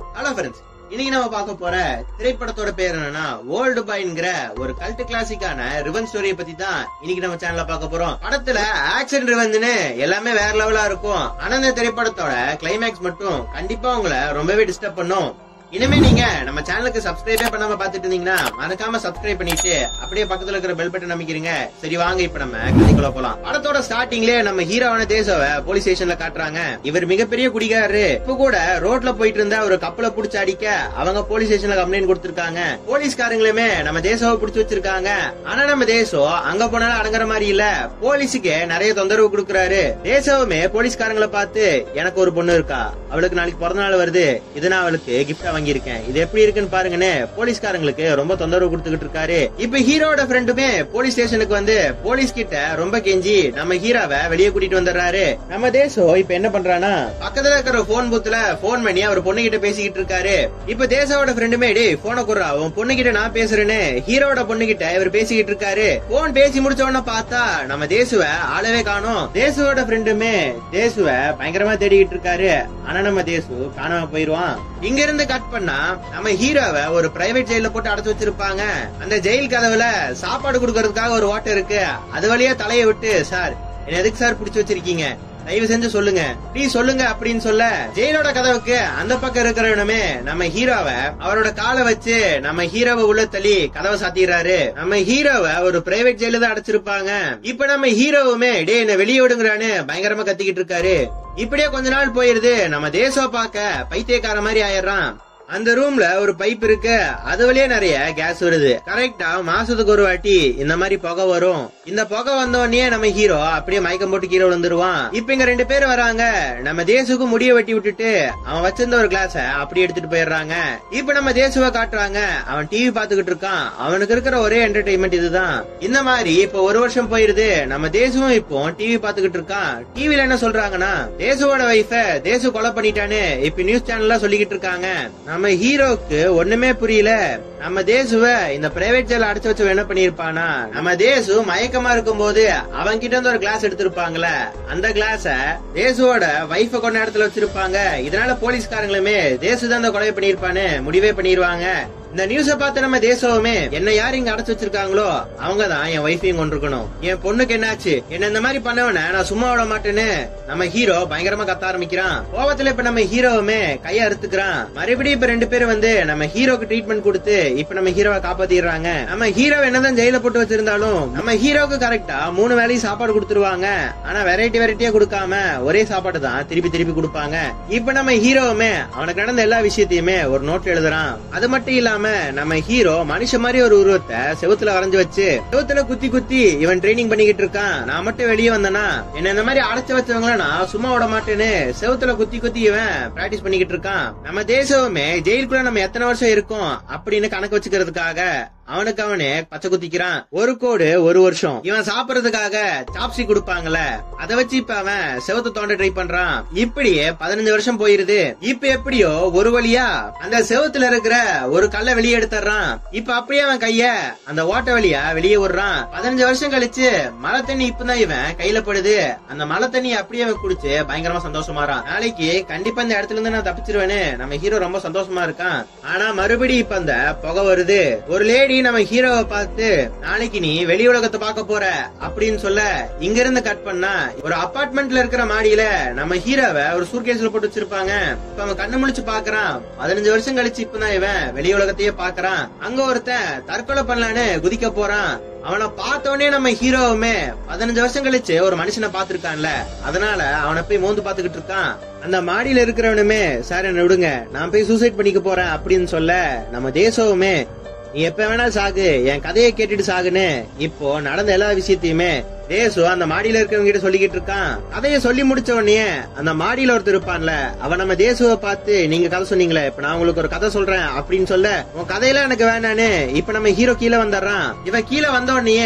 hello friends இன்னைக்கு நம்ம பார்க்க போற திரைப்படத்தோட பேர் என்னன்னா ஓல்டு பாய்ங்கிற ஒரு கல்ட் கிளாசிக்கான ரிவன் ஸ்டோரியை பத்தி தான் இன்னைக்கு நம்ம சேனல்ல பார்க்க போறோம் படத்துல ஆக்ஷன் ரிவன்ஸ்னு எல்லாமே வேற லெவலா இருக்கும் ஆனா இந்த திரைப்படத்தோட கிளைமேக்ஸ் மட்டும் கண்டிப்பா உங்களை ரொம்பவே டிஸ்டர்ப் பண்ணும் இனிமே நீங்க நம்ம சேனலுக்கு சப்ஸ்கிரைபே பண்ணாம பாத்துட்டு இருந்தீங்கன்னா மறக்காம சப்ஸ்கிரைப் பண்ணிட்டு அப்படியே பக்கத்துல இருக்கிற பெல் பட்டன் அமைக்கிறீங்க சரி வாங்க இப்ப நம்ம கதைக்குள்ள போலாம் படத்தோட ஸ்டார்டிங்லயே நம்ம ஹீரோவான தேசவ போலீஸ் ஸ்டேஷன்ல காட்டுறாங்க இவர் மிகப்பெரிய குடிகாரரு இப்ப கூட ரோட்ல போயிட்டு இருந்த ஒரு கப்பலை புடிச்சு அடிக்க அவங்க போலீஸ் ஸ்டேஷன்ல கம்ப்ளைண்ட் கொடுத்திருக்காங்க போலீஸ்காரங்களுமே நம்ம தேசவை புடிச்சு வச்சிருக்காங்க ஆனா நம்ம தேசம் அங்க போனாலும் அடங்குற மாதிரி இல்ல போலீஸுக்கு நிறைய தொந்தரவு கொடுக்கறாரு தேசவுமே போலீஸ்காரங்களை பார்த்து எனக்கு ஒரு பொண்ணு இருக்கா அவளுக்கு நாளைக்கு பிறந்த நாள் வருது இது நான் அவளுக்கு கிஃப்டா வாங்கியிருக்கேன் இது எப்படி இருக்குன்னு பாருங்கன்னு போலீஸ்காரங்களுக்கு ரொம்ப தொந்தரவு கொடுத்துக்கிட்டு இருக்காரு இப்ப ஹீரோட ஃப்ரெண்டுமே போலீஸ் ஸ்டேஷனுக்கு வந்து போலீஸ் கிட்ட ரொம்ப கெஞ்சி நம்ம ஹீரோவை வெளியே கூட்டிட்டு வந்துடுறாரு நம்ம தேசம் இப்ப என்ன பண்றானா பக்கத்துல இருக்கிற போன் பூத்துல போன் பண்ணி அவர் பொண்ணு கிட்ட பேசிக்கிட்டு இருக்காரு இப்ப தேசாவோட ஃப்ரெண்டுமே டேய் போன குறா உன் பொண்ணு கிட்ட நான் பேசுறேன்னு ஹீரோட பொண்ணு கிட்ட இவர் பேசிக்கிட்டு இருக்காரு போன் பேசி முடிச்ச உடனே பார்த்தா நம்ம தேசுவ ஆளவே காணோம் தேசுவோட ஃப்ரெண்டுமே தேசுவ பயங்கரமா தேடிக்கிட்டு இருக்காரு ஆனா நம்ம தேசு காணாம போயிருவான் இங்க இருந்து கட் பண்ணா நம்ம ஹீரோவை ஒரு பிரைவேட் ஜெயில போட்டு அடைச்சு வச்சிருப்பாங்க அந்த ஜெயில் கதவுல சாப்பாடு கொடுக்கறதுக்காக ஒரு ஓட்டை இருக்கு அது வழியா தலையை விட்டு சார் என்ன எதுக்கு சார் புடிச்சு வச்சிருக்கீங்க தயவு செஞ்சு சொல்லுங்க ப்ளீஸ் சொல்லுங்க அப்படின்னு சொல்ல ஜெயிலோட கதவுக்கு அந்த பக்கம் இருக்கிறவனுமே நம்ம ஹீரோவை அவரோட காலை வச்சு நம்ம ஹீரோவை உள்ள தள்ளி கதவை சாத்திடுறாரு நம்ம ஹீரோவை ஒரு பிரைவேட் ஜெயில தான் அடைச்சிருப்பாங்க இப்ப நம்ம ஹீரோவுமே டே என்ன வெளியே விடுங்கறான்னு பயங்கரமா கத்திக்கிட்டு இருக்காரு இப்படியே கொஞ்ச நாள் போயிருது நம்ம தேசம் பார்க்க பைத்தியக்கார மாதிரி ஆயிடுறான் அந்த ரூம்ல ஒரு பைப் இருக்கு அது வழியே நிறைய கேஸ் வருது கரெக்டா மாசத்துக்கு ஒரு வாட்டி இந்த மாதிரி புகை வரும் இந்த புகை வந்த உடனே நம்ம ஹீரோ அப்படியே மயக்கம் போட்டு கீழே விழுந்துருவான் இப்ப இங்க ரெண்டு பேர் வராங்க நம்ம தேசுக்கு முடிய வெட்டி விட்டுட்டு அவன் வச்சிருந்த ஒரு கிளாஸ அப்படியே எடுத்துட்டு போயிடுறாங்க இப்ப நம்ம தேசுவை காட்டுறாங்க அவன் டிவி பாத்துக்கிட்டு இருக்கான் அவனுக்கு இருக்கிற ஒரே என்டர்டைன்மெண்ட் இதுதான் இந்த மாதிரி இப்ப ஒரு வருஷம் போயிருது நம்ம தேசுவும் இப்போ டிவி பாத்துக்கிட்டு இருக்கான் டிவில என்ன சொல்றாங்கன்னா தேசுவோட வைஃப தேசு கொலை பண்ணிட்டான்னு இப்ப நியூஸ் சேனல்ல சொல்லிக்கிட்டு இருக்காங்க நம்ம ஹீரோக்கு ஒண்ணுமே புரியல நம்ம தேசுவ இந்த பிரைவேட் ஜெயில அடைச்சு வச்சு என்ன பண்ணிருப்பானா நம்ம தேசு மயக்கமா இருக்கும் போது அவன் கிட்ட இருந்து ஒரு கிளாஸ் எடுத்திருப்பாங்கல்ல அந்த கிளாஸ தேசுவோட வைஃப கொண்ட இடத்துல வச்சிருப்பாங்க இதனால போலீஸ்காரங்களுமே தேசு தான் இந்த கொலை பண்ணிருப்பான்னு முடிவே பண்ணிருவாங்க இந்த நியூஸ பார்த்து நம்ம தேசவுமே என்ன யார் இங்க அடைச்சு வச்சிருக்காங்களோ அவங்க தான் என் வைஃபையும் கொண்டிருக்கணும் என் பொண்ணுக்கு என்னாச்சு என்ன இந்த மாதிரி பண்ணவன நான் சும்மா விட மாட்டேன்னு நம்ம ஹீரோ பயங்கரமா கத்த ஆரம்பிக்கிறான் கோவத்துல இப்ப நம்ம ஹீரோவுமே கைய அறுத்துக்கிறான் மறுபடியும் இப்ப ரெண்டு பேரும் வந்து நம்ம ஹீரோக்கு ட்ரீட்மெண்ட் கொடுத்து இப்ப நம்ம ஹீரோவை காப்பாத்திடுறாங்க நம்ம ஹீரோ என்னதான் ஜெயில போட்டு வச்சிருந்தாலும் நம்ம ஹீரோக்கு கரெக்டா மூணு வேளையும் சாப்பாடு கொடுத்துருவாங்க ஆனா வெரைட்டி வெரைட்டியா கொடுக்காம ஒரே சாப்பாடு தான் திருப்பி திருப்பி கொடுப்பாங்க இப்ப நம்ம ஹீரோவுமே அவனுக்கு நடந்த எல்லா விஷயத்தையுமே ஒரு நோட் எழுதுறான் அது மட்டும் இல்லாம நம்ம ஹீரோ மனுஷ மாதிரி ஒரு உருவத்தை செவுத்துல வரைஞ்சு வச்சு செவுத்துல குத்தி குத்தி இவன் ட்ரைனிங் பண்ணிக்கிட்டு இருக்கான் நான் மட்டும் வெளியே வந்தேனா என்ன இந்த மாதிரி அடைச்சு வச்சவங்கள நான் சும்மா விட மாட்டேன்னு செவுத்துல குத்தி குத்தி இவன் பிராக்டிஸ் பண்ணிக்கிட்டு இருக்கான் நம்ம தேசவுமே ஜெயிலுக்குள்ள நம்ம எத்தனை வருஷம் இருக்கோம் அப்படின்னு கணக்கு வச்சுக்கிறதுக்காக அவனுக்கு அவனே பச்சை குத்திக்கிறான் ஒரு கோடு ஒரு வருஷம் இவன் சாப்பிடறதுக்காக சாப்ஸி கொடுப்பாங்கல்ல அதை வச்சு இப்ப அவன் செவத்தை தோண்ட ட்ரை பண்றான் இப்படியே பதினஞ்சு வருஷம் போயிருது இப்ப எப்படியோ ஒரு வழியா அந்த செவத்துல இருக்கிற ஒரு கல்லை வெளியே எடுத்துறான் இப்ப அப்படியே அவன் கைய அந்த ஓட்ட வழியா வெளியே விடுறான் பதினஞ்சு வருஷம் கழிச்சு மழை தண்ணி இப்பதான் இவன் கையில படுது அந்த மழை தண்ணி அப்படியே அவன் குடிச்சு பயங்கரமா சந்தோஷமாறான் நாளைக்கு கண்டிப்பா இந்த இடத்துல இருந்து நான் தப்பிச்சிருவேன்னு நம்ம ஹீரோ ரொம்ப சந்தோஷமா இருக்கான் ஆனா மறுபடியும் இப்ப அந்த புகை வருது ஒரு லேடி நம்ம ஹீரோவை பார்த்து நாளைக்கு நீ வெளி உலகத்தை பார்க்க போற அப்படின்னு சொல்ல இங்க இருந்து கட் பண்ணா ஒரு அபார்ட்மெண்ட்ல இருக்கிற மாடியில நம்ம ஹீரோவை ஒரு சூர்கேஸ்ல போட்டு வச்சிருப்பாங்க இப்ப அவன் கண்ணு முழிச்சு பாக்குறான் பதினஞ்சு வருஷம் கழிச்சு இப்பதான் இவன் வெளி உலகத்தையே பாக்குறான் அங்க ஒருத்தன் தற்கொலை பண்ணலான்னு குதிக்க போறான் அவனை பார்த்தோடனே நம்ம ஹீரோவுமே பதினஞ்சு வருஷம் கழிச்சு ஒரு மனுஷனை பாத்திருக்கான்ல அதனால அவனை போய் மோந்து பாத்துக்கிட்டு இருக்கான் அந்த மாடியில இருக்கிறவனுமே சார் என்ன விடுங்க நான் போய் சூசைட் பண்ணிக்க போறேன் அப்படின்னு சொல்ல நம்ம தேசவுமே நீ எப்ப வேணாலும் சாகு என் கதையை கேட்டுட்டு சாகுன்னு இப்போ நடந்த எல்லா விஷயத்தையுமே தேசு அந்த மாடியில இருக்கவங்க கிட்ட சொல்லிக்கிட்டு இருக்கான் கதைய சொல்லி முடிச்ச உடனே அந்த மாடியில ஒருத்தர் இருப்பான்ல அவன் நம்ம தேசுவை பார்த்து நீங்க கதை சொன்னீங்களே இப்ப நான் உங்களுக்கு ஒரு கதை சொல்றேன் அப்படின்னு சொல்ல உன் கதையெல்லாம் எனக்கு வேணான்னு இப்ப நம்ம ஹீரோ கீழே வந்துடுறான் இவன் கீழே வந்த உடனே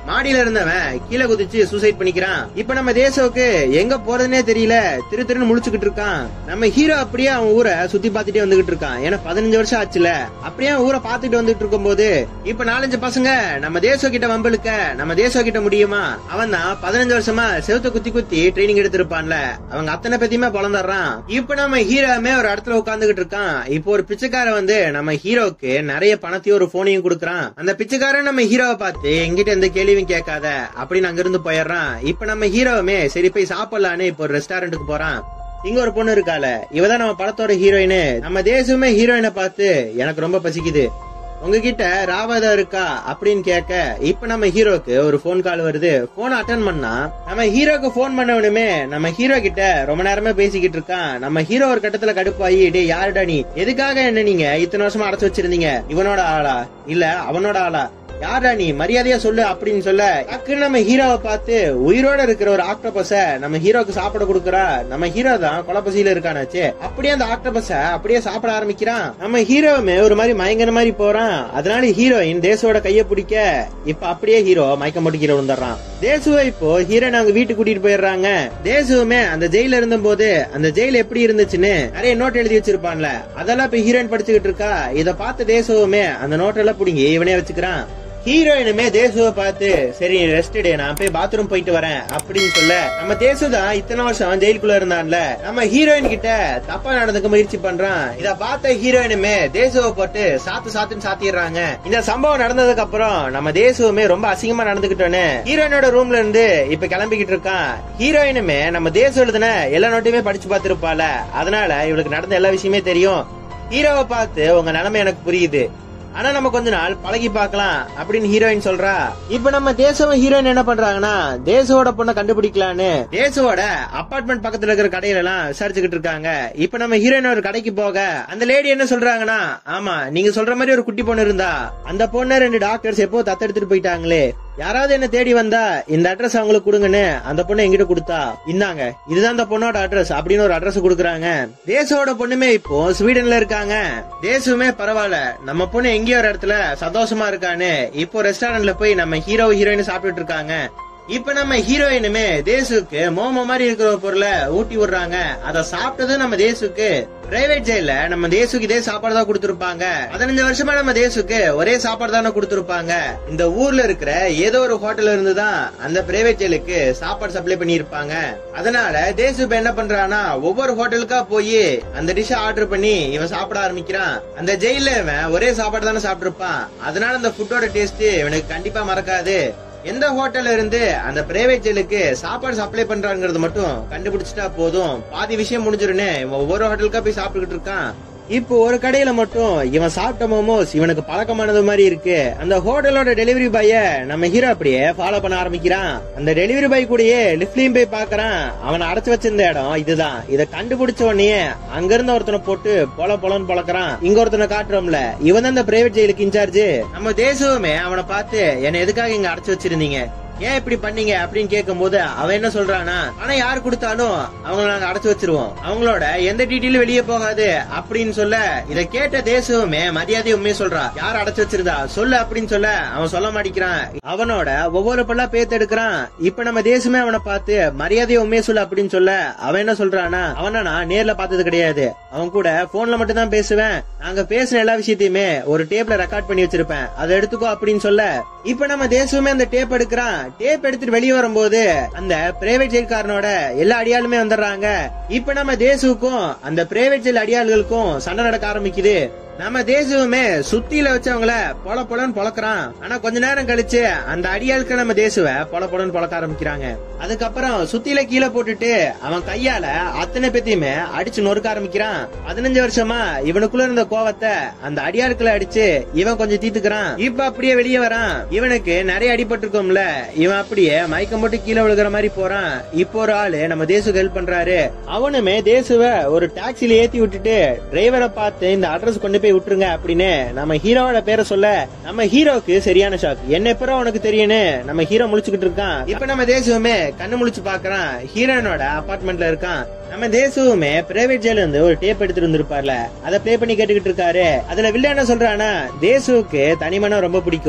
மாடியில இருந்தவன் கீழே குதிச்சு சூசைட் பண்ணிக்கிறான் இப்ப நம்ம தேசவுக்கு எங்க போறதுன்னே தெரியல திரு திருன்னு முழிச்சுக்கிட்டு இருக்கான் நம்ம ஹீரோ அப்படியே அவன் ஊரை சுத்தி பார்த்துட்டே வந்துகிட்டு இருக்கான் ஏன்னா பதினஞ்சு வருஷம் ஆச்சுல அப்படியே அவன் ஊரை பார்த்துட்டு வந்துட்டு இருக்கும் போது இப்ப நாலஞ்சு பசங்க நம்ம தேசம் கிட்ட வம்பளுக்க நம்ம தேசம் கிட்ட முடியுமா அவன் தான் பதினஞ்சு வருஷமா செவத்த குத்தி குத்தி ட்ரைனிங் எடுத்திருப்பான்ல அவங்க அத்தனை பத்தியுமே பொழந்துடுறான் இப்ப நம்ம ஹீரோமே ஒரு இடத்துல உட்காந்துகிட்டு இருக்கான் இப்போ ஒரு பிச்சைக்காரன் வந்து நம்ம ஹீரோக்கு நிறைய பணத்தையும் ஒரு போனையும் கொடுக்கறான் அந்த பிச்சைக்காரன் நம்ம ஹீரோவை பார்த்து எங்கிட்ட எந்த கேள்வியும் கேட்காத அப்படின்னு அங்கிருந்து போயிடுறான் இப்ப நம்ம ஹீரோவுமே சரி போய் சாப்பிடலான்னு இப்போ ஒரு ரெஸ்டாரண்ட்டுக்கு போறான் இங்க ஒரு பொண்ணு இருக்கால இவதான் நம்ம படத்தோட ஹீரோயின் நம்ம தேசமே ஹீரோயினை பார்த்து எனக்கு ரொம்ப பசிக்குது உங்ககிட்ட ராவதா இருக்கா அப்படின்னு கேட்க இப்ப நம்ம ஹீரோக்கு ஒரு போன் கால் வருது போன் அட்டன் பண்ணா நம்ம ஹீரோக்கு போன் பண்ணவனுமே நம்ம ஹீரோ கிட்ட ரொம்ப நேரமே பேசிக்கிட்டு இருக்கான் நம்ம ஹீரோ ஒரு கட்டத்துல கடுப்பாயி டே யாருடா நீ எதுக்காக என்ன நீங்க இத்தனை வருஷமா அடைச்சு வச்சிருந்தீங்க இவனோட ஆளா இல்ல அவனோட ஆளா யாரா நீ மரியாதையா சொல்லு அப்படின்னு சொல்ல டக்குன்னு நம்ம ஹீரோவை பார்த்து உயிரோட இருக்கிற ஒரு ஆக்டோபஸ நம்ம ஹீரோக்கு சாப்பிட கொடுக்கறா நம்ம ஹீரோ தான் கொலப்பசியில இருக்கானாச்சு அப்படியே அந்த ஆக்டோபஸ அப்படியே சாப்பிட ஆரம்பிக்கிறான் நம்ம ஹீரோவுமே ஒரு மாதிரி மயங்கிற மாதிரி போறான் அதனால ஹீரோயின் தேசுவோட கைய பிடிக்க இப்ப அப்படியே ஹீரோ மயக்கம் போட்டு கீழே விழுந்துடுறான் தேசுவை இப்போ ஹீரோயின் அவங்க வீட்டுக்கு கூட்டிட்டு போயிடுறாங்க தேசுவுமே அந்த ஜெயில இருந்த போது அந்த ஜெயில் எப்படி இருந்துச்சுன்னு நிறைய நோட் எழுதி வச்சிருப்பான்ல அதெல்லாம் இப்ப ஹீரோயின் படிச்சுக்கிட்டு இருக்கா இத பார்த்த தேசுவுமே அந்த நோட் எல்லாம் பிடிங்கி இவனே வச்சுக்கிறான் ஹீரோயினுமே தேசுவை பார்த்து சரி ரெஸ்ட் டே நான் போய் பாத்ரூம் போயிட்டு வரேன் அப்படின்னு சொல்ல நம்ம தேசு தான் இத்தனை வருஷம் ஜெயிலுக்குள்ள இருந்தான்ல நம்ம ஹீரோயின் கிட்ட தப்பா நடந்துக்க முயற்சி பண்றான் இத பார்த்த ஹீரோயினுமே தேசுவை போட்டு சாத்து சாத்துன்னு சாத்திடுறாங்க இந்த சம்பவம் நடந்ததுக்கு அப்புறம் நம்ம தேசுவுமே ரொம்ப அசிங்கமா நடந்துகிட்டோன்னு ஹீரோயினோட ரூம்ல இருந்து இப்ப கிளம்பிக்கிட்டு இருக்கான் ஹீரோயினுமே நம்ம தேசு எழுதுன எல்லா நோட்டையுமே படிச்சு பார்த்திருப்பால அதனால இவளுக்கு நடந்த எல்லா விஷயமே தெரியும் ஹீரோவை பார்த்து உங்க நிலைமை எனக்கு புரியுது ஆனா நம்ம கொஞ்ச நாள் பழகி பார்க்கலாம் அப்படின்னு ஹீரோயின் சொல்றா இப்ப நம்ம தேசவ ஹீரோயின் என்ன பண்றாங்கன்னா தேசுவோட பொண்ணை கண்டுபிடிக்கலான்னு தேசுவோட அபார்ட்மெண்ட் பக்கத்துல இருக்கிற கடையில எல்லாம் விசாரிச்சுக்கிட்டு இருக்காங்க இப்ப நம்ம ஹீரோயின் ஒரு கடைக்கு போக அந்த லேடி என்ன சொல்றாங்கன்னா ஆமா நீங்க சொல்ற மாதிரி ஒரு குட்டி பொண்ணு இருந்தா அந்த பொண்ணை ரெண்டு டாக்டர்ஸ் எப்போ தத்தெடுத்துட்டு போயிட்டாங்களே யாராவது என்ன தேடி வந்தா இந்த அட்ரஸ் அவங்களுக்கு கொடுங்கன்னு அந்த பொண்ணு எங்கிட்ட கொடுத்தா இந்தாங்க இதுதான் அந்த பொண்ணோட அட்ரஸ் அப்படின்னு ஒரு அட்ரஸ் கொடுக்குறாங்க தேசோட பொண்ணுமே இப்போ ஸ்வீடன்ல இருக்காங்க தேசுமே பரவாயில்ல நம்ம பொண்ணு எங்கேயோ ஒரு இடத்துல சந்தோஷமா இருக்கான்னு இப்போ ரெஸ்டாரண்ட்ல போய் நம்ம ஹீரோ ஹீரோயின் சாப்பிட்டுட்டு இருக்காங்க இப்ப நம்ம ஹீரோயினுமே தேசுக்கு மோமோ மாதிரி இருக்கிற ஒரு பொருளை ஊட்டி விடுறாங்க அத சாப்பிட்டது நம்ம தேசுக்கு பிரைவேட் ஜெயில நம்ம தேசுக்கு இதே சாப்பாடு தான் கொடுத்திருப்பாங்க பதினஞ்சு வருஷமா நம்ம தேசுக்கு ஒரே சாப்பாடு தானே கொடுத்திருப்பாங்க இந்த ஊர்ல இருக்கிற ஏதோ ஒரு ஹோட்டல்ல இருந்து தான் அந்த பிரைவேட் ஜெயிலுக்கு சாப்பாடு சப்ளை பண்ணியிருப்பாங்க அதனால தேசு இப்ப என்ன பண்றானா ஒவ்வொரு ஹோட்டலுக்கா போய் அந்த டிஷ் ஆர்டர் பண்ணி இவன் சாப்பிட ஆரம்பிக்கிறான் அந்த ஜெயில இவன் ஒரே சாப்பாடு தானே சாப்பிட்டிருப்பான் அதனால அந்த ஃபுட்டோட டேஸ்ட் இவனுக்கு கண்டிப்பா மறக்காது எந்த ஹோட்டல்ல இருந்து அந்த பிரைவேட் ஜெயிலுக்கு சாப்பாடு சப்ளை பண்றாங்கிறது மட்டும் கண்டுபிடிச்சிட்டா போதும் பாதி விஷயம் முடிஞ்சிருன்னு இவன் ஒவ்வொரு ஹோட்டலுக்கா போய் சாப்பிட்டுக்கிட்டு இருக்கான் இப்போ ஒரு கடையில மட்டும் இவன் சாப்பிட்ட மோமோஸ் இவனுக்கு பழக்கமானது மாதிரி இருக்கு அந்த ஹோட்டலோட டெலிவரி பாய நம்ம ஹீரோ அப்படியே ஃபாலோ பண்ண ஆரம்பிக்கிறான் அந்த டெலிவரி பாய் கூடயே லிஃப்ட்லயும் போய் பாக்குறான் அவனை அடைச்சு வச்சிருந்த இடம் இதுதான் இத கண்டுபிடிச்ச உடனே அங்க இருந்த ஒருத்தனை போட்டு பொல பொலன்னு பொழக்கிறான் இங்க ஒருத்தனை காட்டுறோம்ல இவன் தான் இந்த பிரைவேட் ஜெயிலுக்கு இன்சார்ஜ் நம்ம தேசவுமே அவனை பார்த்து என்ன எதுக்காக இங்க அடைச்சு வச்சிருந்தீங்க ஏன் இப்படி பண்ணீங்க அப்படின்னு கேட்கும்போது அவன் என்ன சொல்றானா ஆனா யாரு கொடுத்தாலும் அவங்கள நாங்க அடைச்சு வச்சிருவோம் அவங்களோட எந்த டீட்டெயிலும் வெளியே போகாது அப்படின்னு சொல்ல இத கேட்ட தேசவுமே மரியாதை உண்மையை சொல்றா யார் அடைச்சு வச்சிருந்தா சொல்லு அப்படின்னு சொல்ல அவன் சொல்ல மாட்டேங்கிறான் அவனோட ஒவ்வொரு பல்லா பேத்து எடுக்கிறான் இப்ப நம்ம தேசமே அவனை பார்த்து மரியாதையை உண்மையை சொல்லு அப்படின்னு சொல்ல அவன் என்ன சொல்றானா அவனை நான் நேர்ல பார்த்தது கிடையாது அவன் கூட போன்ல மட்டும் தான் பேசுவேன் நாங்க பேசின எல்லா விஷயத்தையுமே ஒரு டேப்ல ரெக்கார்ட் பண்ணி வச்சிருப்பேன் அதை எடுத்துக்கோ அப்படின்னு சொல்ல இப்ப நம்ம தேசமே அந்த டேப் எடுக்கிறான் டேப் எடுத்துட்டு வெளியே வரும்போது அந்த பிரைவேட் ஜெயில்காரனோட எல்லா அடியாளுமே வந்துடுறாங்க இப்ப நம்ம தேசுவுக்கும் அந்த பிரைவேட் ஜெயில் அடியாள்களுக்கும் சண்டை நடக்க ஆரம்பிக்குது நம்ம தேசுவுமே சுத்தியில வச்சவங்கள பொல பொலன்னு பொழக்கிறான் ஆனா கொஞ்ச நேரம் கழிச்சு அந்த அடியாளுக்கு நம்ம தேசுவ பொல பொலன்னு பொழக்க ஆரம்பிக்கிறாங்க அதுக்கப்புறம் சுத்தியில கீழே போட்டுட்டு அவன் கையால அத்தனை பேத்தையுமே அடிச்சு நொறுக்க ஆரம்பிக்கிறான் பதினஞ்சு வருஷமா இவனுக்குள்ள இருந்த கோவத்தை அந்த அடியாட்களை அடிச்சு இவன் கொஞ்சம் தீத்துக்கிறான் இப்ப அப்படியே வெளியே வரான் இவனுக்கு நிறைய அடிபட்டிருக்கோம்ல இவன் அப்படியே மயக்கம் போட்டு கீழே விழுகிற மாதிரி போறான் இப்போ ஒரு ஆளு நம்ம தேசுக்கு ஹெல்ப் பண்றாரு அவனுமே தேசுவ ஒரு டாக்ஸில ஏத்தி விட்டுட்டு டிரைவரை பார்த்து இந்த அட்ரஸ் கொண்டு போய் விட்டுருங்க அப்படின்னு நம்ம ஹீரோவோட பேரை சொல்ல நம்ம ஹீரோக்கு சரியான ஷாக் என்ன எப்பறம் உனக்கு தெரியும்னு நம்ம ஹீரோ முழிச்சுக்கிட்டு இருக்கான் இப்ப நம்ம தேசுவுமே கண்ணு முழிச்சு பாக்குறான் ஹீரோனோட அபார்ட்மெண்ட்ல இருக்கான் நம்ம தேசுவுமே பிரைவேட் ஜெயில இருந்து ஒரு டேப் எடுத்துட்டு வந்திருப்பார்ல அதை ப்ளே பண்ணி கேட்டுக்கிட்டு இருக்காரு அதுல வில்ல என்ன சொல்றானா தேசுவுக்கு தனிமனம் ரொம்ப பிடிக்கும்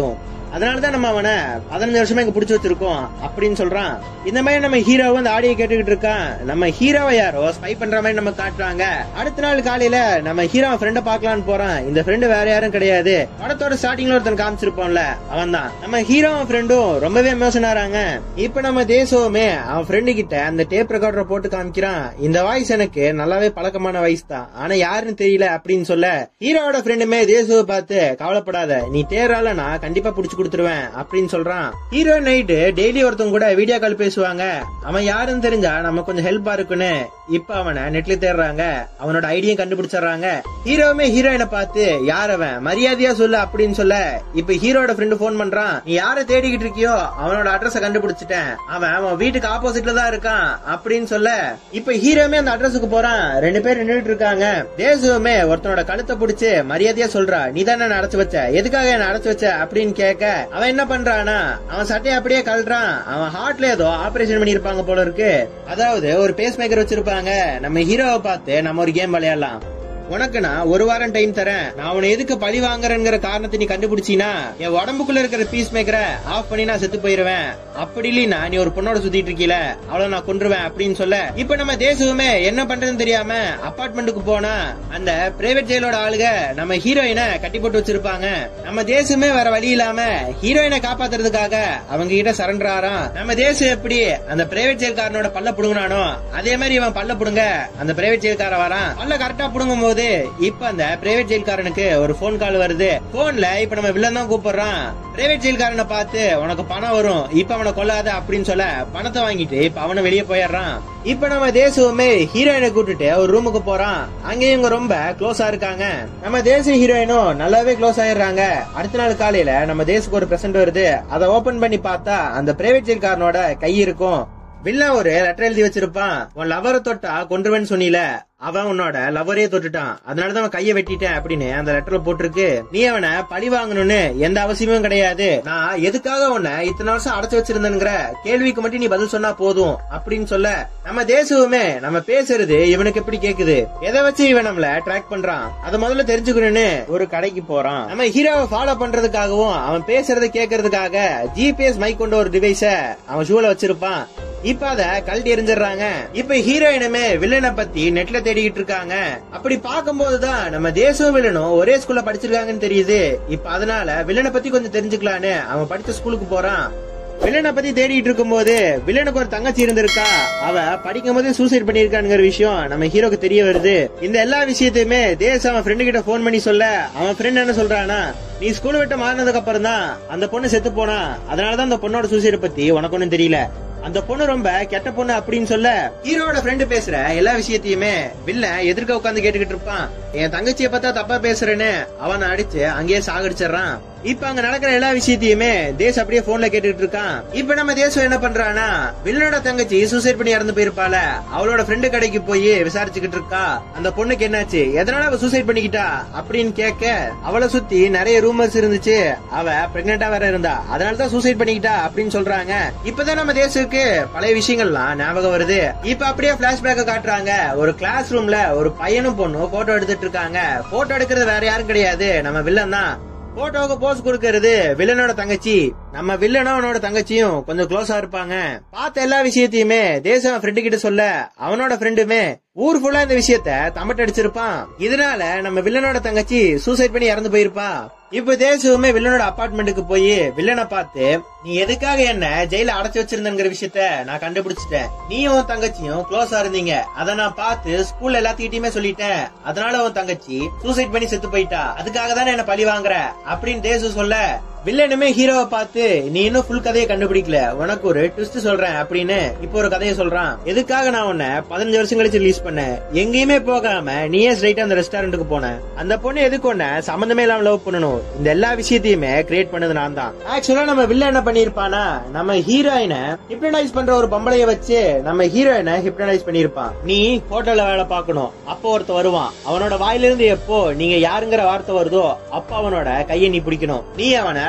அதனாலதான் நம்ம அவனை பதினஞ்சு வருஷமா இங்க புடிச்சு வச்சிருக்கோம் அப்படின்னு சொல்றான் இந்த மாதிரி நம்ம ஹீரோ வந்து ஆடியோ கேட்டுக்கிட்டு இருக்கான் நம்ம ஹீரோவை யாரோ ஸ்பை பண்ற மாதிரி நம்ம காட்டுறாங்க அடுத்த நாள் காலையில நம்ம ஹீரோ ஃப்ரெண்ட பாக்கலாம்னு போறான் இந்த ஃப்ரெண்டு வேற யாரும் கிடையாது படத்தோட ஸ்டார்டிங்ல ஒருத்தன் காமிச்சிருப்போம்ல அவன் தான் நம்ம ஹீரோ ஃப்ரெண்டும் ரொம்பவே எமோஷன் ஆறாங்க இப்ப நம்ம தேசவுமே அவன் ஃப்ரெண்டு கிட்ட அந்த டேப் ரெக்கார்டரை போட்டு காமிக்கிறான் இந்த வாய்ஸ் எனக்கு நல்லாவே பழக்கமான வாய்ஸ் தான் ஆனா யாருன்னு தெரியல அப்படின்னு சொல்ல ஹீரோவோட ஃப்ரெண்டுமே தேசுவை பார்த்து கவலைப்படாத நீ தேரால நான் கண்டிப்பா புடிச்சு கொடுத்துருவேன் அப்படின்னு சொல்றான் ஹீரோ நைட்டு டெய்லி ஒருத்தவங்க கூட வீடியோ கால் பேசுவாங்க அவன் யாருன்னு தெரிஞ்சா நம்ம கொஞ்சம் ஹெல்ப்பா இருக்குன்னு இப்ப அவனை நெட்ல தேடுறாங்க அவனோட ஐடியும் கண்டுபிடிச்சிடுறாங்க ஹீரோவுமே ஹீரோயினை பார்த்து யார் அவன் மரியாதையா சொல்லு அப்படின்னு சொல்ல இப்ப ஹீரோட ஃப்ரெண்டு போன் பண்றான் நீ யார தேடிக்கிட்டு இருக்கியோ அவனோட அட்ரஸ கண்டுபிடிச்சிட்டேன் அவன் அவன் வீட்டுக்கு ஆப்போசிட்ல தான் இருக்கான் அப்படின்னு சொல்ல இப்ப ஹீரோமே அந்த அட்ரஸுக்கு போறான் ரெண்டு பேர் நின்றுட்டு இருக்காங்க தேசுவுமே ஒருத்தனோட கழுத்தை பிடிச்சு மரியாதையா சொல்றா நீ தானே என்ன அடைச்சு வச்ச எதுக்காக என்ன அடைச்சு வச்ச அப்படின்னு கேட்க அவன் என்ன பண்றானா அவன் சட்டையை அப்படியே கழறான் அவன் ஹார்ட்ல ஏதோ ஆபரேஷன் பண்ணிருப்பாங்க போல இருக்கு அதாவது ஒரு பேஸ் மேக்கர் வச்சிருப்பாங்க நம்ம ஹீரோவை பார்த்து நம்ம ஒரு கேம் விளையாடலாம் உனக்கு நான் ஒரு வாரம் டைம் தரேன் நான் உன்னை எதுக்கு பழி வாங்குறேங்கிற காரணத்தை நீ கண்டுபிடிச்சினா என் உடம்புக்குள்ள இருக்கிற பீஸ் மேக்கரை ஆஃப் பண்ணி நான் செத்து போயிருவேன் அப்படி இல்லைன்னா நீ ஒரு பொண்ணோட சுத்திட்டு இருக்கீல அவளை நான் கொன்றுவேன் அப்படின்னு சொல்ல இப்ப நம்ம தேசுவுமே என்ன பண்றதுன்னு தெரியாம அப்பார்ட்மெண்ட்டுக்கு போனா அந்த பிரைவேட் ஜெயிலோட ஆளுக நம்ம ஹீரோயினை கட்டி போட்டு வச்சிருப்பாங்க நம்ம தேசுமே வேற வழி இல்லாம ஹீரோயினை காப்பாத்துறதுக்காக அவங்க கிட்ட சரண்டர் ஆறான் நம்ம தேசு எப்படி அந்த பிரைவேட் ஜெயில்காரனோட பல்ல புடுங்கினானோ அதே மாதிரி இவன் பல்ல புடுங்க அந்த பிரைவேட் ஜெயில்கார வரான் பல்ல கரெக்டா புடுங்கும் போது இப்ப அந்த பிரைவேட் ஜெயில்காரனுக்கு ஒரு போன் கால் வருது போன்ல இப்ப நம்ம வில்லன் தான் கூப்பிடுறான் பிரைவேட் ஜெயில்காரனை பார்த்து உனக்கு பணம் வரும் இப்ப அவனை கொல்லாத அப்படின்னு சொல்ல பணத்தை வாங்கிட்டு இப்ப அவனை வெளியே போயிடுறான் இப்ப நம்ம தேசுவுமே ஹீரோயினை கூட்டிட்டு ஒரு ரூமுக்கு போறான் அங்க இவங்க ரொம்ப க்ளோஸா இருக்காங்க நம்ம தேச ஹீரோயினும் நல்லாவே க்ளோஸ் ஆயிடுறாங்க அடுத்த நாள் காலையில நம்ம தேசுக்கு ஒரு பிரசன்ட் வருது அதை ஓபன் பண்ணி பார்த்தா அந்த பிரைவேட் ஜெயில்காரனோட கை இருக்கும் வில்லன் ஒரு லெட்டர் எழுதி வச்சிருப்பான் உன் லவரை தொட்டா கொன்றுவேன்னு சொன்னீல அவன் உன்னோட லவரே தொட்டுட்டான் அதனாலதான் அவன் கைய வெட்டிட்டேன் அப்படின்னு அந்த லெட்டர்ல போட்டிருக்கு நீ அவனை பழி வாங்கணும்னு எந்த அவசியமும் கிடையாது நான் எதுக்காக உன்னை இத்தனை வருஷம் அடைச்சு வச்சிருந்தேங்கிற கேள்விக்கு மட்டும் நீ பதில் சொன்னா போதும் அப்படின்னு சொல்ல நம்ம தேசுவுமே நம்ம பேசுறது இவனுக்கு எப்படி கேக்குது எதை வச்சு இவன் நம்மள ட்ராக் பண்றான் அதை முதல்ல தெரிஞ்சுக்கணும்னு ஒரு கடைக்கு போறான் நம்ம ஹீரோவை ஃபாலோ பண்றதுக்காகவும் அவன் பேசுறத கேட்கறதுக்காக ஜிபிஎஸ் மைக் கொண்ட ஒரு டிவைஸ அவன் ஷூல வச்சிருப்பான் இப்ப அத கழட்டி எரிஞ்சிடுறாங்க இப்ப ஹீரோயினுமே வில்லனை பத்தி நெட்ல தேடிக்கிட்டு இருக்காங்க அப்படி பார்க்கும்போதுதான் நம்ம தேசம் வில்லனும் ஒரே ஸ்கூல்ல படிச்சிருக்காங்கன்னு தெரியுது இப்ப அதனால வில்லனை பத்தி கொஞ்சம் தெரிஞ்சுக்கலான்னு அவன் படிச்ச ஸ்கூலுக்கு போறான் வில்லனை பத்தி தேடிட்டு இருக்கும்போது வில்லனுக்கு ஒரு தங்கச்சி இருந்திருக்கா அவ படிக்கும் போதே சூசைட் பண்ணிருக்கானுங்கிற விஷயம் நம்ம ஹீரோக்கு தெரிய வருது இந்த எல்லா விஷயத்தையுமே தேஸ் அவன் ஃப்ரெண்டு கிட்ட போன் பண்ணி சொல்ல அவன் ஃப்ரெண்ட் என்ன சொல்றானா நீ ஸ்கூல் விட்டு மாறினதுக்கு அப்புறம் தான் அந்த பொண்ணு செத்து போனா அதனாலதான் அந்த பொண்ணோட சூசைட் பத்தி உனக்கு ஒண்ணும் தெரியல அந்த பொண்ணு ரொம்ப கெட்ட பொண்ணு அப்படின்னு சொல்ல ஹீரோட ஃப்ரெண்டு பேசுற எல்லா விஷயத்தையுமே வில்ல எதிர்க்க உட்காந்து கேட்டுக்கிட்டு இருப்பான் என் தங்கச்சிய பார்த்தா தப்பா பேசுறேன்னு அவனை அடிச்சு அங்கேயே சாகடிச்சிடுறான் இப்ப அங்க நடக்கிற எல்லா விஷயத்தையுமே தேஸ் அப்படியே போன்ல கேட்டுட்டு இருக்கான் இப்ப நம்ம தேசம் என்ன பண்றானா வில்லனோட தங்கச்சி சூசைட் பண்ணி இறந்து போயிருப்பால அவளோட ஃப்ரெண்டு கடைக்கு போய் விசாரிச்சுக்கிட்டு இருக்கா அந்த பொண்ணுக்கு என்னாச்சு எதனால அவ சூசைட் பண்ணிக்கிட்டா அப்படின்னு கேட்க அவளை சுத்தி நிறைய ரூமர்ஸ் இருந்துச்சு அவ பிரெக்னெண்டா வேற இருந்தா அதனாலதான் சூசைட் பண்ணிக்கிட்டா அப்படின்னு சொல்றாங்க இப்பதான் நம்ம தேசுக்கு பழைய விஷயங்கள்லாம் ஞாபகம் வருது இப்ப அப்படியே பிளாஷ்பேக்க காட்டுறாங்க ஒரு கிளாஸ் ரூம்ல ஒரு பையனும் பொண்ணும் போட்டோ எடுத்துட்டு இருக்காங்க போட்டோ எடுக்கிறது வேற யாரும் கிடையாது நம்ம வில்லன் தான் போட்டோவுக்கு போஸ் கொடுக்கறது வில்லனோட தங்கச்சி நம்ம வில்லனும் அவனோட தங்கச்சியும் கொஞ்சம் க்ளோஸா இருப்பாங்க பார்த்த எல்லா விஷயத்தையுமே தேசம் ஃப்ரெண்டு கிட்ட சொல்ல அவனோட ஃப்ரெண்டுமே ஊர் ஃபுல்லா இந்த விஷயத்த தமட்டு அடிச்சிருப்பான் இதனால நம்ம வில்லனோட தங்கச்சி சூசைட் பண்ணி இறந்து போயிருப்பா இப்ப தேசுவுமே வில்லனோட அபார்ட்மெண்ட்டுக்கு போய் வில்லனை பார்த்து நீ எதுக்காக என்ன ஜெயில அடைச்சு வச்சிருந்தங்கிற விஷயத்த நான் கண்டுபிடிச்சிட்டேன் நீயும் உன் தங்கச்சியும் க்ளோஸா இருந்தீங்க அத நான் பார்த்து ஸ்கூல்ல எல்லாத்துக்கிட்டயுமே சொல்லிட்டேன் அதனால உன் தங்கச்சி சூசைட் பண்ணி செத்து போயிட்டா அதுக்காக தானே என்ன பழி வாங்குற அப்படின்னு தேசு சொல்ல வில்லனுமே ஹீரோவை பார்த்து நீ இன்னும் ஃபுல் கதையை கண்டுபிடிக்கல உனக்கு ஒரு ட்விஸ்ட் சொல்றேன் அப்படின்னு இப்போ ஒரு கதையை சொல்றான் எதுக்காக நான் உன்னை பதினஞ்சு வருஷம் கழிச்சு ரிலீஸ் பண்ணேன் எங்கேயுமே போகாம நீயே ஸ்ட்ரைட்டா அந்த ரெஸ்டாரண்ட்டுக்கு போன அந்த பொண்ணு எதுக்கு உன்ன சம்பந்தமே இல்லாம லவ் பண்ணணும் இந்த எல்லா விஷயத்தையுமே கிரியேட் பண்ணது நான் தான் ஆக்சுவலா நம்ம வில்ல என்ன பண்ணிருப்பானா நம்ம ஹீரோயினை ஹிப்னடைஸ் பண்ற ஒரு பொம்பளைய வச்சு நம்ம ஹீரோயினை ஹிப்னடைஸ் பண்ணிருப்பான் நீ ஹோட்டல்ல வேலை பார்க்கணும் அப்போ ஒருத்த வருவான் அவனோட வாயிலிருந்து எப்போ நீங்க யாருங்கிற வார்த்தை வருதோ அப்ப அவனோட கையை நீ பிடிக்கணும் நீ அவனை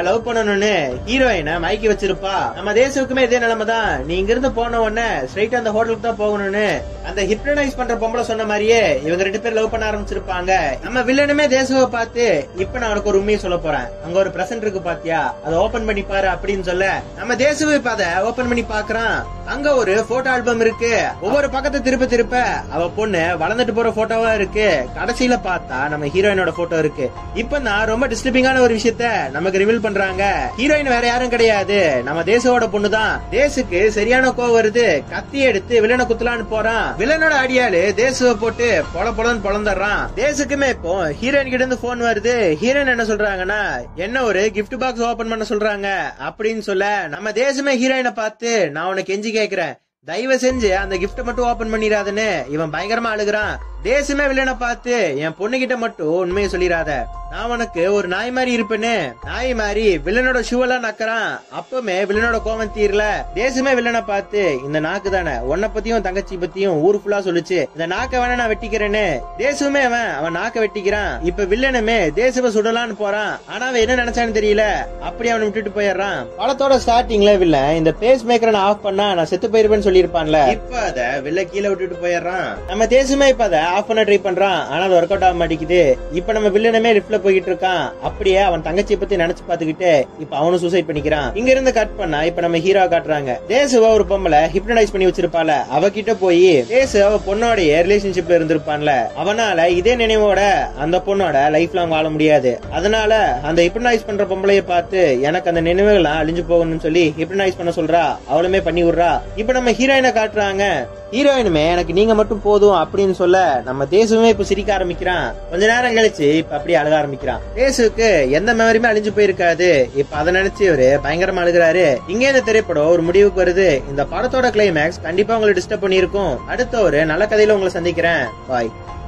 லவ் பண்ணணும்னு ஹீரோயினை மயக்கி வச்சிருப்பா நம்ம தேசுக்குமே இதே நிலைமை தான் நீ இங்க இருந்து போன உடனே ஸ்ட்ரைட்டா அந்த ஹோட்டலுக்கு தான் போகணும்னு அந்த ஹிப்னடைஸ் பண்ற பொம்பளை சொன்ன மாதிரியே இவங்க ரெண்டு பேரும் லவ் பண்ண ஆரம்பிச்சிருப்பாங்க நம்ம வில்லனுமே தேசுவை பார்த்து இப்ப நான் உனக்கு ஒரு உண்மையை சொல்ல போறேன் அங்க ஒரு பிரசன்ட் இருக்கு பாத்தியா அதை ஓபன் பண்ணி பாரு அப்படின்னு சொல்ல நம்ம தேசுவை இப்ப அதை ஓபன் பண்ணி பாக்குறான் அங்க ஒரு போட்டோ ஆல்பம் இருக்கு ஒவ்வொரு பக்கத்தை திருப்ப திருப்ப அவ பொண்ணு வளர்ந்துட்டு போற போட்டோவா இருக்கு கடைசியில பார்த்தா நம்ம ஹீரோயினோட போட்டோ இருக்கு இப்ப நான் ரொம்ப டிஸ்டர்பிங்கான ஒரு விஷயத்த நமக்கு ரிவீல் பண்றாங்க ஹீரோயின் வேற யாரும் கிடையாது நம்ம தேசவோட பொண்ணு தான் தேசுக்கு சரியான கோவம் வருது கத்தி எடுத்து வில்லனை குத்தலான்னு போறான் வில்லனோட அடியாளு தேசுவை போட்டு பொல பொலன்னு பொழந்துடுறான் தேசுக்குமே இப்போ ஹீரோயின் கிட்ட இருந்து போன் வருது ஹீரோயின் என்ன சொல்றாங்கன்னா என்ன ஒரு gift பாக்ஸ் ஓபன் பண்ண சொல்றாங்க அப்படின்னு சொல்ல நம்ம தேசமே ஹீரோயினை பார்த்து நான் உனக்கு கெஞ்சி கேக்குறேன் தயவு செஞ்சு அந்த gift மட்டும் ஓபன் பண்ணிடாதுன்னு இவன் பயங்கரமா அழுகுறான் தேசமே வில்லனை பார்த்து என் பொண்ணுகிட்ட மட்டும் உண்மையை சொல்லிடாத நான் உனக்கு ஒரு நாய் மாதிரி இருப்பேன்னு நாய் மாதிரி வில்லனோட ஷூ எல்லாம் நக்கறான் அப்பவுமே வில்லனோட கோவம் தீரல தேசமே வில்லனை பார்த்து இந்த நாக்கு தானே உன்னை பத்தியும் தங்கச்சி பத்தியும் ஊர் ஃபுல்லா சொல்லுச்சு இந்த நாக்க வேணா நான் வெட்டிக்கிறேன்னு தேசுமே அவன் அவன் நாக்க வெட்டிக்கிறான் இப்ப வில்லனுமே தேசுவ சுடலான்னு போறான் ஆனா அவன் என்ன நினைச்சான்னு தெரியல அப்படி அவனை விட்டுட்டு போயிடுறான் படத்தோட ஸ்டார்டிங்ல வில்லன் இந்த பேஸ் மேக்கரை நான் ஆஃப் பண்ணா நான் செத்து போயிருப்பேன்னு சொல்லியிருப்பான்ல இப்ப அத வில்ல கீழே விட்டுட்டு போயிடுறான் நம்ம தேசுமே இப்ப அதை ஆஃப் பண்ண ட்ரை பண்றான் ஆனா அது ஒர்க் அவுட் ஆக மாட்டேங்குது இப்ப நம்ம வில்லனுமே லிஃப்ட்ல போயிட்டு இருக்கான் அப்படியே அவன் தங்கச்சியை பத்தி நினைச்சு பாத்துக்கிட்டு இப்ப அவனும் சூசைட் பண்ணிக்கிறான் இங்க இருந்து கட் பண்ணா இப்ப நம்ம ஹீரோ காட்டுறாங்க தேசுவ ஒரு பொம்பளை ஹிப்னடைஸ் பண்ணி வச்சிருப்பால அவகிட்ட போய் தேசு அவ பொண்ணோடைய ரிலேஷன்ஷிப்ல இருந்திருப்பான்ல அவனால இதே நினைவோட அந்த பொண்ணோட லைஃப் லாங் வாழ முடியாது அதனால அந்த ஹிப்னடைஸ் பண்ற பொம்பளைய பார்த்து எனக்கு அந்த நினைவுகள்லாம் அழிஞ்சு போகணும்னு சொல்லி ஹிப்னடைஸ் பண்ண சொல்றா அவளுமே பண்ணி விடுறா இப்ப நம்ம ஹீரோயினை காட்டுறாங்க ஹீரோயினுமே எனக்கு நீங்க மட்டும் போதும் அப்படின்னு சொல்ல நம்ம தேசுமே இப்ப சிரிக்க ஆரம்பிக்கிறான் கொஞ்ச நேரம் கழிச்சு இப்ப அப்படியே அழுக ஆரம்பிக்கிறான் தேசுக்கு எந்த மெமரியுமே அழிஞ்சு போயிருக்காது இப்ப அதை நினைச்சு இவரு பயங்கரமா அழுகுறாரு இங்கே இந்த திரைப்படம் ஒரு முடிவுக்கு வருது இந்த படத்தோட கிளைமேக்ஸ் கண்டிப்பா உங்களை டிஸ்டர்ப் பண்ணியிருக்கும் அடுத்த ஒரு நல்ல கதையில உங்களை சந்திக்கிறேன் பாய்